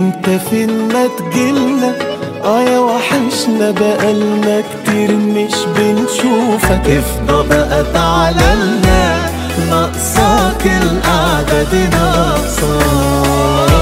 انت فين ما تجيلنا اه يا وحشنا بقالنا كتير مش بنشوفك افضى بقى تعالى لنا ناقصاك القعدة دي ناقصاك